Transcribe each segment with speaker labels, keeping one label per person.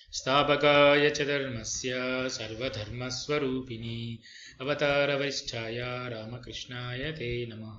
Speaker 1: स्थापकाय च धर्मस्य सर्वधर्मस्वरूपिणी अवतारवरिष्ठाय रामकृष्णाय ते नमः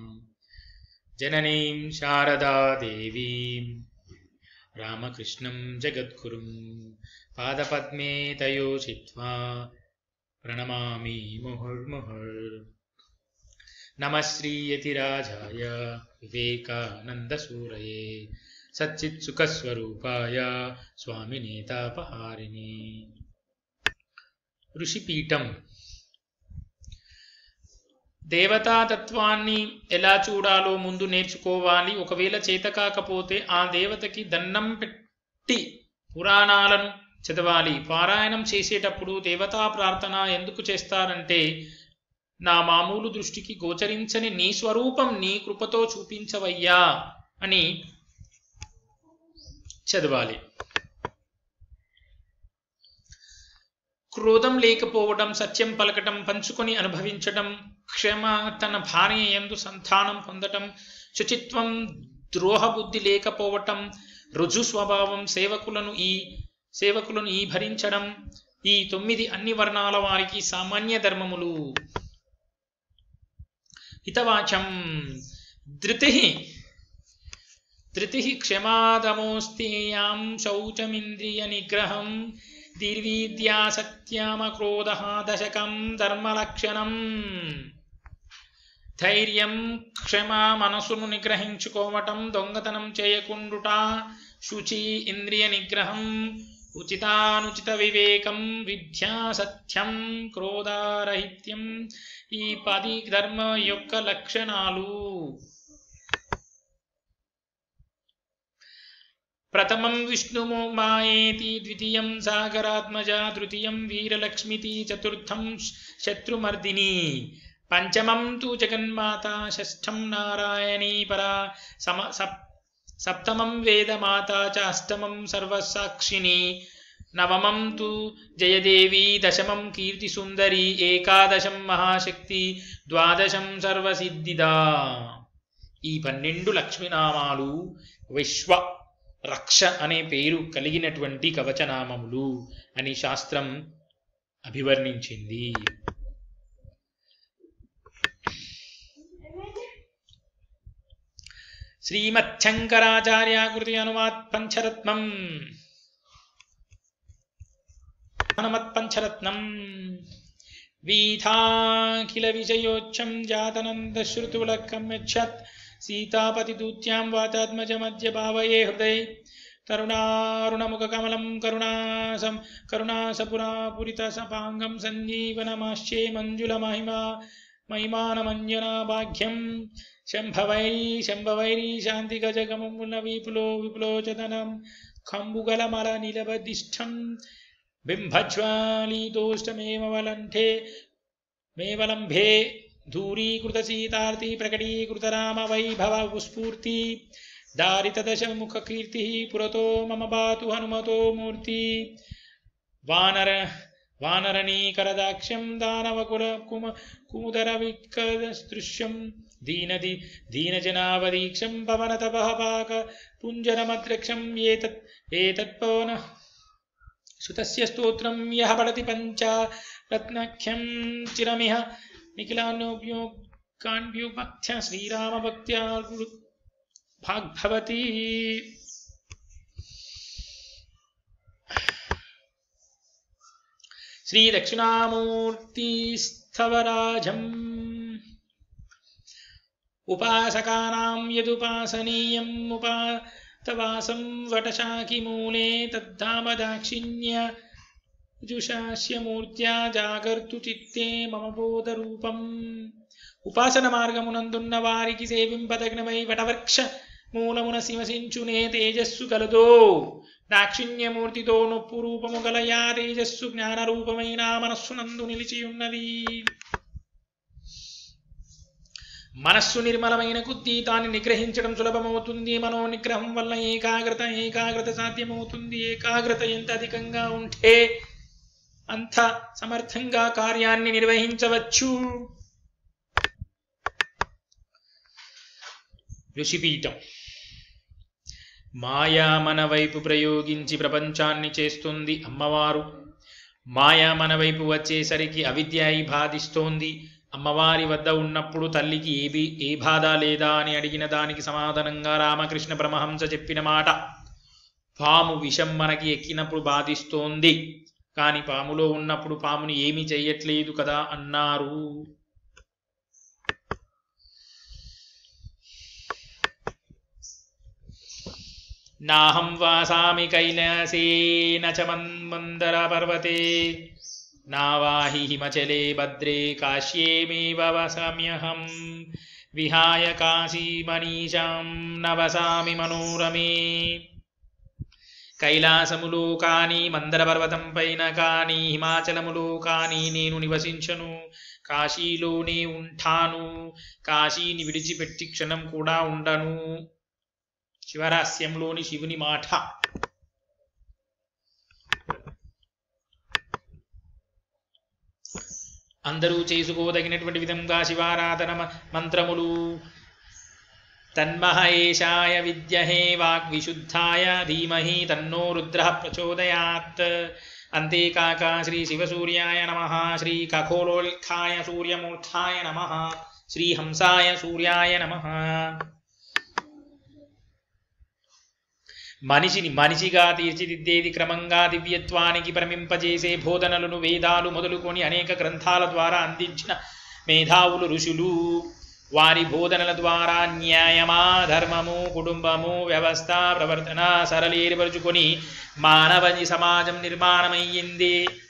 Speaker 1: जननीं शारदा देवीं रामकृष्णं जगद्गुरुं पादपद्मे तयो चित्वा प्रणमामि मुहुर्मुहुर् नमः श्रीयतिराजाय विवेकानन्दसूरये సచ్చిత్సుఖస్వరూపాయ స్వామినేతాపహారిణి ఋషిపీఠం దేవతాతత్వాన్ని ఎలా చూడాలో ముందు నేర్చుకోవాలి ఒకవేళ చేత కాకపోతే ఆ దేవతకి దండం పెట్టి పురాణాలను చదవాలి పారాయణం చేసేటప్పుడు దేవతా ప్రార్థన ఎందుకు చేస్తారంటే నా మామూలు దృష్టికి గోచరించని నీ స్వరూపం నీ కృపతో చూపించవయ్యా అని చదవాలి క్రోధం లేకపోవడం సత్యం పలకటం పంచుకొని అనుభవించటం క్షమ తన భార్య ఎందు సంతానం పొందటం శుచిత్వం ద్రోహబుద్ధి లేకపోవటం రుజు స్వభావం సేవకులను ఈ సేవకులను ఈ భరించడం ఈ తొమ్మిది అన్ని వర్ణాల వారికి సామాన్య ధర్మములు హితవాచం ధృతి ధృతి క్షమాదమోస్తేయాం శౌచమింద్రియ నిగ్రహం దీర్వీద్యా సత్యమక్రోధ దశకం ధర్మలక్షణం ధైర్యం క్షమ మనసును నిగ్రహించుకోవటం దొంగతనం చేయకుండుట శుచి ఇంద్రియ నిగ్రహం ఉచితానుచిత వివేకం విద్యా సత్యం క్రోధారహిత్యం ఈ పది ధర్మ యొక్క లక్షణాలు ప్రథమం విష్ణుమాయేతి ద్వితీయం సాగరాత్మజా తృతీయం వీరలక్ష్మితి చతుర్థం శత్రుమర్దిని పంచమం తు జగన్మాత షష్ఠం నారాయణీ పరా సమ సప్ సప్తమం వేదమాత చ అష్టమం సర్వసాక్షిణి నవమం తు జయదేవి దశమం కీర్తిసుందరి ఏకాదశం మహాశక్తి ద్వాదశం సర్వసిద్ధిదా ఈ పన్నెండు లక్ష్మీనామాలు విశ్వ రక్ష అనే పేరు కలిగినటువంటి కవచనామములు అని శాస్త్రం అభివర్ణించింది శ్రీమచ్చంకరాచార్యాకృతి అనుమాత్ పంచరత్నం హనుమత్పంచరత్నం వీథాఖిల విజయోచ్చం జాతనందశ్రుతులకం యచ్చత్ సీతాపతిదూత్యాం వాతాత్మజమద్య భావయే హృదయ తరుణారుణముఖకమలం కరుణాసం కరుణాసపురాపురిత సపాంగం సంజీవనమాశ్చే మంజులమహిమా మహిమానమంజనాభాగ్యం శంభవైరీ శంభవైరీ శాంతిగజగమమున విపులో విపులోచదనం కంబుగలమల నిలబదిష్టం బింభజ్వాలీతోష్టమేవ వలంఠే మేవలంభే ధూరీకృత సీతార్తి ప్రకటీకృత రామ వైభవ స్ఫూర్తి దారితదశముఖ కీర్తి పురతో మమ బాతు హనుమతో మూర్తి వానర వానరణీకరదాక్ష్యం దానవకుల కుమ కుముదర వికదృశ్యం దీనది దీనజనావదీక్షం పవనతపః పాక పుంజరమద్రక్షం ఏతత్ ఏతత్పవన సుతస్య స్తోత్రం యః పఠతి పంచ రత్నఖ్యం చిరమిహ నిఖిలాన్యోభ్యో కాన్భ్యుపథ్య శ్రీరామభక్త్యా గురు భాగ్భవతి శ్రీదక్షిణామూర్తిస్థవరాజం ఉపాసకానాం యదుపాసనీయం ఉపాతవాసం వటశాఖిమూలే తద్ధామ దాక్షిణ్య జుషాస్య మూర్త్యా జాగర్తు చిత్తే మమ బోధరూపం ఉపాసన మార్గమునందున్న వారికి సేవింపదగ్నమై వటవృక్ష మూలమున శివసించునే తేజస్సు కలదో దాక్షిణ్యమూర్తితో నొప్పు రూపము గలయా తేజస్సు జ్ఞాన రూపమైన మనస్సునందు నిలిచియున్నది మనస్సు నిర్మలమైన కొద్దీ దాన్ని నిగ్రహించడం సులభమవుతుంది మనో నిగ్రహం వల్ల ఏకాగ్రత ఏకాగ్రత సాధ్యమవుతుంది ఏకాగ్రత ఎంత అధికంగా ఉంటే అంత సమర్థంగా కార్యాన్ని నిర్వహించవచ్చు ఋషిపీఠం మాయా మన వైపు ప్రయోగించి ప్రపంచాన్ని చేస్తుంది అమ్మవారు మాయా మన వైపు వచ్చేసరికి అవిద్య అయి బాధిస్తోంది అమ్మవారి వద్ద ఉన్నప్పుడు తల్లికి ఏ బి ఏ బాధ లేదా అని అడిగిన దానికి సమాధానంగా రామకృష్ణ పరమహంస చెప్పిన మాట పాము విషం మనకి ఎక్కినప్పుడు బాధిస్తోంది కానీ పాములో ఉన్నప్పుడు పాముని ఏమీ చెయ్యట్లేదు కదా అన్నారు నాహం వాసామి కైలాసే నచ మన్మందర పర్వతే నావాహి హిమచలే భద్రే కాశ్యేమేవ వసామ్యహం విహాయ కాశీమనీషాం నవసామి మనోరమే కైలాసములో కానీ మందర పర్వతం పైన కానీ హిమాచలములో కానీ నేను నివసించను కాశీలోనే ఉంటాను కాశీని విడిచిపెట్టి క్షణం కూడా ఉండను శివరహస్యంలోని శివుని మాట అందరూ చేసుకోదగినటువంటి విధంగా శివారాధన మ- మంత్రములు తన్మహేషాయ విద్యహే వాగ్విశుద్ధాయ ధీమహి తన్నో రుద్ర ప్రచోదయాత్ అంతేకాక శ్రీ శివసూర్యాయ నమ శ్రీ ఖగోళోల్కాయ సూర్యమూర్ధాయ నమ శ్రీ హంసాయ సూర్యాయ నమ మనిషిని మనిషిగా తీర్చిదిద్దేది క్రమంగా దివ్యత్వానికి ప్రమింపజేసే బోధనలను వేదాలు మొదలుకొని అనేక గ్రంథాల ద్వారా అందించిన మేధావులు ఋషులు వారి బోధనల ద్వారా న్యాయమా ధర్మము కుటుంబము వ్యవస్థ ప్రవర్తన సరళీరుపరుచుకొని మానవ సమాజం నిర్మాణమయ్యింది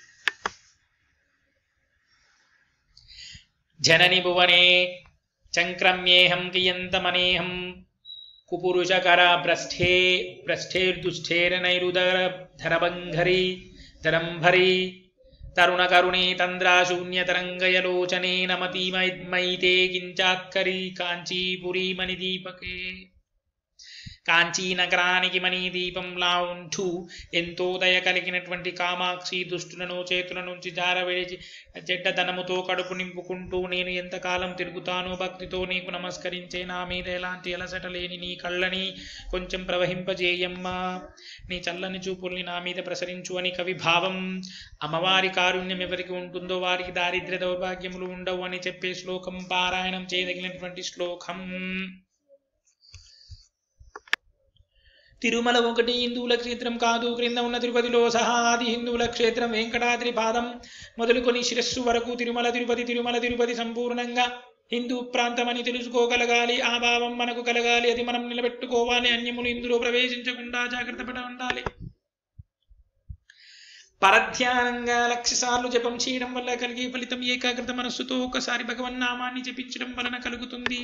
Speaker 1: జనని భువనే చంక్రమ్యేహం కియంతమనేహం కుపురుషకర భ్రష్ఠే భ్రష్ఠేర్దుష్ఠేరనైరుదర ధరబంఘరి ధరంభరి తరుణకరుణే తంద్రాశూన్యతరంగయలోచనే నమతిమైతే కించాత్కరి కాంచీపురీ మణిదీపకే కాంచీ నగరానికి మణిదీపంలా ఉంటూ ఎంతో దయ కలిగినటువంటి కామాక్షి దుష్టులను చేతుల నుంచి జారవిడిచి చెడ్డదనముతో కడుపు నింపుకుంటూ నేను ఎంతకాలం తిరుగుతానో భక్తితో నీకు నమస్కరించే నా మీద ఎలాంటి అలసట లేని నీ కళ్ళని కొంచెం ప్రవహింపజేయమ్మా నీ చల్లని చూపుల్ని నా మీద ప్రసరించు అని కవి భావం అమ్మవారి కారుణ్యం ఎవరికి ఉంటుందో వారికి దారిద్ర్య దౌర్భాగ్యములు ఉండవు అని చెప్పే శ్లోకం పారాయణం చేయదగినటువంటి శ్లోకం తిరుమల ఒకటి హిందువుల క్షేత్రం కాదు క్రింద ఉన్న తిరుపతిలో సహా ఆది హిందువుల క్షేత్రం వెంకటాద్రి పాదం మొదలుకొని శిరస్సు వరకు తిరుమల తిరుపతి తిరుమల తిరుపతి సంపూర్ణంగా హిందూ ప్రాంతమని తెలుసుకోగలగాలి ఆ భావం మనకు కలగాలి అది మనం నిలబెట్టుకోవాలి అన్యములు ఇందులో ప్రవేశించకుండా జాగ్రత్త పడి ఉండాలి పరధ్యానంగా లక్ష సార్లు జపం చేయడం వల్ల కలిగే ఫలితం ఏకాగ్రత మనస్సుతో ఒకసారి భగవన్నామాన్ని జపించడం వలన కలుగుతుంది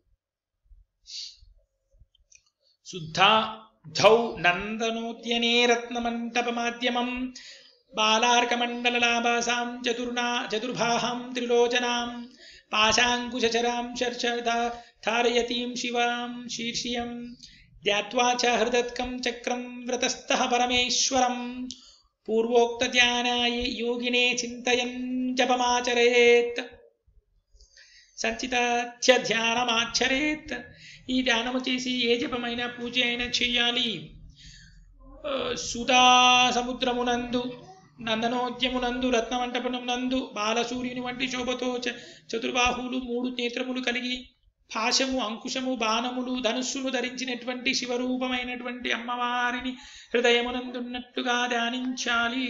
Speaker 1: శుద్ధ ధౌ నందనోద్యనే రత్నమంటపమాధ్యమం బాలార్కమండలలాభాసాం చతుర్నా చతుర్భాహాం త్రిలోచనాం పాశాంకుశచరాం శర్షద ధారయతీం శివాం శీర్షియం ధ్యాత్వా చ హృదత్కం చక్రం వ్రతస్థః పరమేశ్వరం పూర్వోక్తధ్యానాయ యోగినే చింతయన్ జపమాచరేత్ సంచితాధ్య ధ్యానమాచరేత్ ఈ ధ్యానము చేసి ఏ జపమైనా పూజ అయినా చేయాలి ఆ, సుధా సముద్రమునందు నందనోద్యమునందు రత్నమంటపమునందు బాలసూర్యుని వంటి శోభతో చ- చతుర్బాహువులు మూడు నేత్రములు కలిగి పాశము అంకుశము బాణములు ధనుస్సును ధరించినటువంటి శివరూపమైనటువంటి అమ్మవారిని హృదయమునందున్నట్టుగా ధ్యానించాలి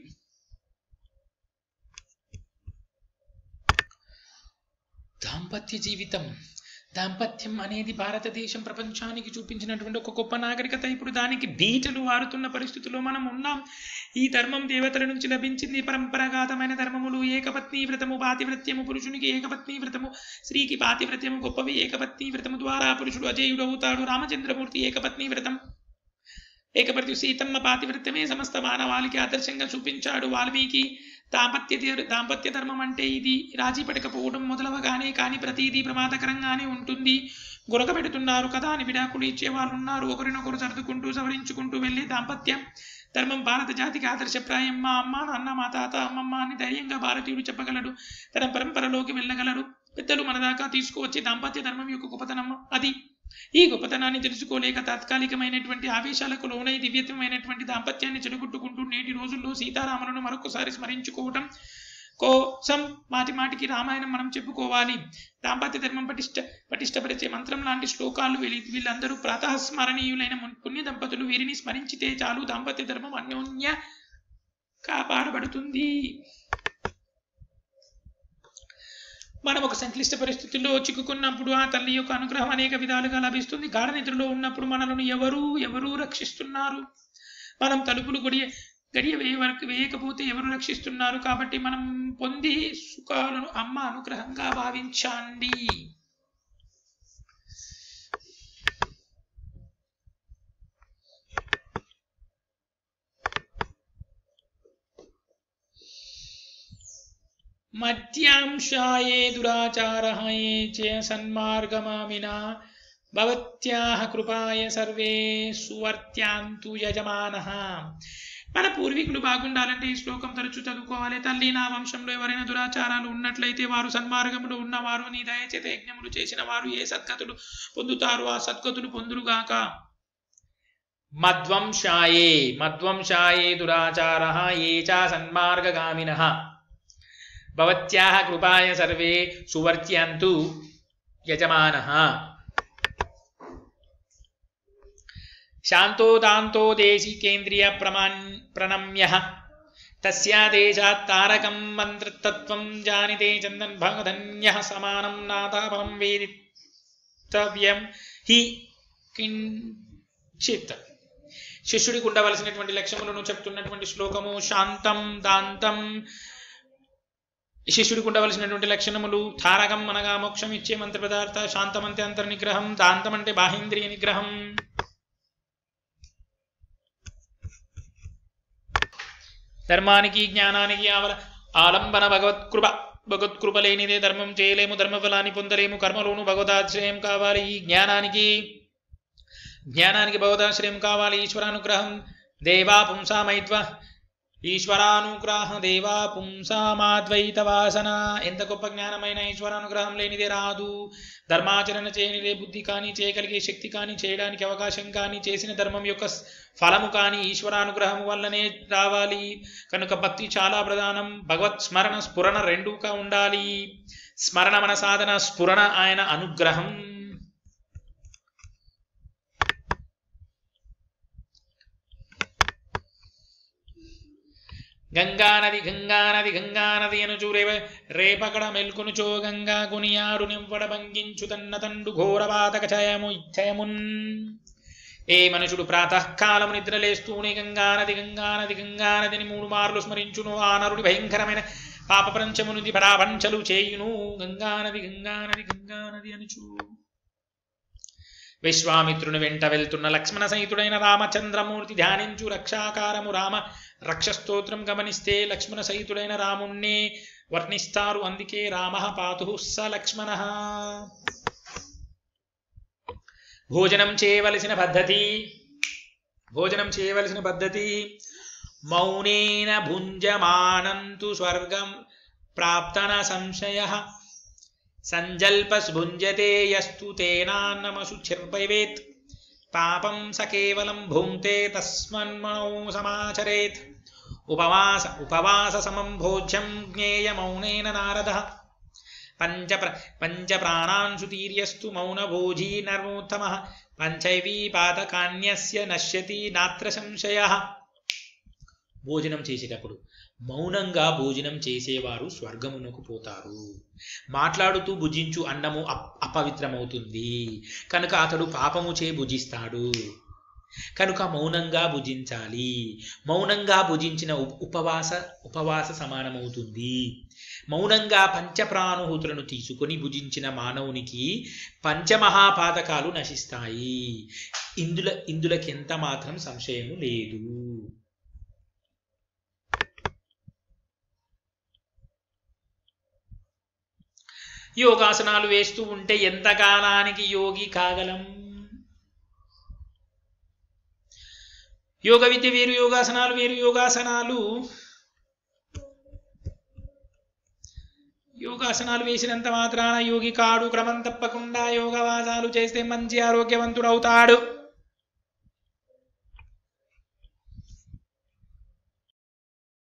Speaker 1: దాంపత్య జీవితం దాంపత్యం అనేది భారతదేశం ప్రపంచానికి చూపించినటువంటి ఒక గొప్ప నాగరికత ఇప్పుడు దానికి బీటలు వారుతున్న పరిస్థితుల్లో మనం ఉన్నాం ఈ ధర్మం దేవతల నుంచి లభించింది పరంపరాగతమైన ధర్మములు ఏకపత్ని వ్రతము పాతివ్రత్యము పురుషునికి ఏకపత్ని వ్రతము స్త్రీకి పాతివ్రత్యము గొప్పవి ఏకపత్ని వ్రతము ద్వారా పురుషుడు అజేయుడు అవుతాడు రామచంద్రమూర్తి ఏకపత్ని వ్రతం ఏకపతి సీతమ్మ పాతివ్రత్యమే సమస్త మానవాళికి ఆదర్శంగా చూపించాడు వాల్మీకి దాంపత్య ధీర్- దాంపత్య ధర్మం అంటే ఇది రాజీ పడకపోవడం మొదలవగానే కానీ ప్రతిదీ ప్రమాదకరంగానే ఉంటుంది గురక పెడుతున్నారు కదా అని విడాకులు ఇచ్చే వాళ్ళు ఉన్నారు ఒకరినొకరు సర్దుకుంటూ సవరించుకుంటూ వెళ్ళే దాంపత్యం ధర్మం భారత జాతికి ఆదర్శప్రాయం మా అమ్మ నాన్న మా తాత అమ్మమ్మ అని ధైర్యంగా భారతీయుడు చెప్పగలడు తన పరంపరలోకి వెళ్ళగలడు పెద్దలు మన దాకా తీసుకువచ్చే దాంపత్య ధర్మం యొక్క గొప్పతనం అది ఈ గొప్పతనాన్ని తెలుసుకోలేక తాత్కాలికమైనటువంటి ఆవేశాలకు లోనై దివ్యత్వమైనటువంటి దాంపత్యాన్ని చెడగొట్టుకుంటూ నేటి రోజుల్లో సీతారాములను మరొకసారి స్మరించుకోవటం కోసం మాటి మాటికి రామాయణం మనం చెప్పుకోవాలి దాంపత్య ధర్మం పటిష్ట పటిష్టపరిచే మంత్రం లాంటి శ్లోకాలు వీళ్ళ వీళ్ళందరూ ప్రాతస్మరణీయులైన మున్- పుణ్య దంపతులు వీరిని స్మరించితే చాలు దాంపత్య ధర్మం అన్యోన్య కాపాడబడుతుంది మనం ఒక సంక్లిష్ట పరిస్థితుల్లో చిక్కుకున్నప్పుడు ఆ తల్లి యొక్క అనుగ్రహం అనేక విధాలుగా లభిస్తుంది గాఢ నిద్రలో ఉన్నప్పుడు మనలను ఎవరు ఎవరు రక్షిస్తున్నారు మనం తలుపులు గడియ గడియ వేయ వరకు వేయకపోతే ఎవరు రక్షిస్తున్నారు కాబట్టి మనం పొంది సుఖాలను అమ్మ అనుగ్రహంగా భావించండి మధ్యాంశాయే దురాచారः ये च సన్మార్గమామినా భవత్యాహ కృపాయ సర్వే సువర్త్యాంతు యజమానః మన పూర్వీకులు బాగుండాలంటే ఈ శ్లోకం తరచూ చదువుకోవాలి తల్లి నా వంశంలో ఎవరైనా దురాచారాలు ఉన్నట్లయితే వారు సన్మార్గంలో ఉన్నవారు నీ దయచేత యజ్ఞములు చేసిన వారు ఏ సద్గతులు పొందుతారు ఆ సద్గతులు పొందురుగాక మధ్వంశాయే మధ్వంశాయే దురాచారः ఏ చ సన్మార్గగామినः భవత్యాः కృపాయ సర్వే సువర్త్యంతు యజమానः శాంతో దాంతో దేశికేంద్రియ ప్రమాన్ ప్రణమ్య తస్యాదేశాత్ తారకం మంత్రతత్వం జానితే చందన్ భగధన్య సమానం నాథాపరం వేదితవ్యం హి కించిత్ శిష్యుడికి ఉండవలసినటువంటి లక్ష్యములను చెప్తున్నటువంటి శ్లోకము శాంతం దాంతం శిష్యుడికి ఉండవలసినటువంటి లక్షణములు తారకం అనగా మోక్షం ఇచ్చే మంత్ర పదార్థ శాంతం అంటే అంతర్నిగ్రహం దాంతం అంటే బాహేంద్రియ నిగ్రహం ధర్మానికి జ్ఞానానికి ఆవల ఆలంబన భగవత్కృప భగవత్కృప లేనిదే ధర్మం చేయలేము ధర్మఫలాన్ని పొందలేము కర్మలోను భగవదాశ్రయం కావాలి ఈ జ్ఞానానికి జ్ఞానానికి భగవదాశ్రయం కావాలి ఈశ్వరానుగ్రహం దేవా పుంసామైత్వ ఈశ్వరానుగ్రహ దేవా పుంసామాద్వైత వాసన ఎంత గొప్ప జ్ఞానమైన ఈశ్వరానుగ్రహం లేనిదే రాదు ధర్మాచరణ చేయనిదే బుద్ధి కానీ చేయగలిగే శక్తి కానీ చేయడానికి అవకాశం కానీ చేసిన ధర్మం యొక్క స్- ఫలము కానీ ఈశ్వరానుగ్రహం వల్లనే రావాలి కనుక భక్తి చాలా ప్రధానం భగవత్ స్మరణ స్ఫురణ రెండుగా ఉండాలి స్మరణ మన సాధన స్ఫురణ ఆయన అనుగ్రహం గంగానది గంగానది గంగానది అనుచు రేవ రేపకడ మెల్కొనుచో గంగా గునియాడు నింపడ భంగించు తన్న తండు ఘోరపాతక చయము ఇచ్చయమున్ ఏ మనుషుడు ప్రాతకాలము నిద్రలేస్తూనే గంగానది గంగానది గంగానదిని మూడు మార్లు స్మరించును ఆ నరుడి భయంకరమైన పాప పంచమునుది పరాపంచలు చేయును గంగానది గంగానది గంగానది అనుచు విశ్వామిత్రుని వెంట వెళ్తున్న లక్ష్మణ సహితుడైన రామచంద్రమూర్తి ధ్యానించు రక్షాకారము రామ రక్షస్తోత్రం గమనిస్తే లక్ష్మణ సహితుడైన రాముణ్ణే వర్ణిస్తారు అందుకే రామ పాతు స లక్ష్మణ భోజనం చేయవలసిన పద్ధతి భోజనం చేయవలసిన పద్ధతి మౌనేన భుంజమానంతు స్వర్గం ప్రాప్తన సంశయ సంజల్పస్భుంజతే యస్తు తేనాన్నమశుచిర్భవేత్ పాపం స కేవలం భుంక్తే తస్మన్మనౌ సమాచరేత్ ఉపవాస ఉపవాస సమం భోజ్యం జ్ఞేయమౌనేన నారద పంచ ప్ర పంచ ప్రాణాంశు తీర్యస్తు మౌనభోజీ నర్మోత్తమ పంచైవీ పాతకాన్యస్య నశ్యతి నాత్ర సంశయ భోజనం చేసేటప్పుడు మౌనంగా భోజనం చేసేవారు స్వర్గమునకు పోతారు మాట్లాడుతూ భుజించు అన్నము అప్- అపవిత్రమవుతుంది కనుక అతడు పాపము చే భుజిస్తాడు కనుక మౌనంగా భుజించాలి మౌనంగా భుజించిన ఉప్- ఉపవాస ఉపవాస సమానమవుతుంది మౌనంగా పంచప్రాణుహూతులను తీసుకొని భుజించిన మానవునికి పంచమహాపాతకాలు నశిస్తాయి ఇందుల ఇందులకెంత మాత్రం సంశయము లేదు యోగాసనాలు వేస్తూ ఉంటే ఎంత కాలానికి యోగి కాగలం యోగ విద్య వేరు యోగాసనాలు వేరు యోగాసనాలు యోగాసనాలు వేసినంత మాత్రాన యోగి కాడు క్రమం తప్పకుండా యోగవాసాలు చేస్తే మంచి ఆరోగ్యవంతుడవుతాడు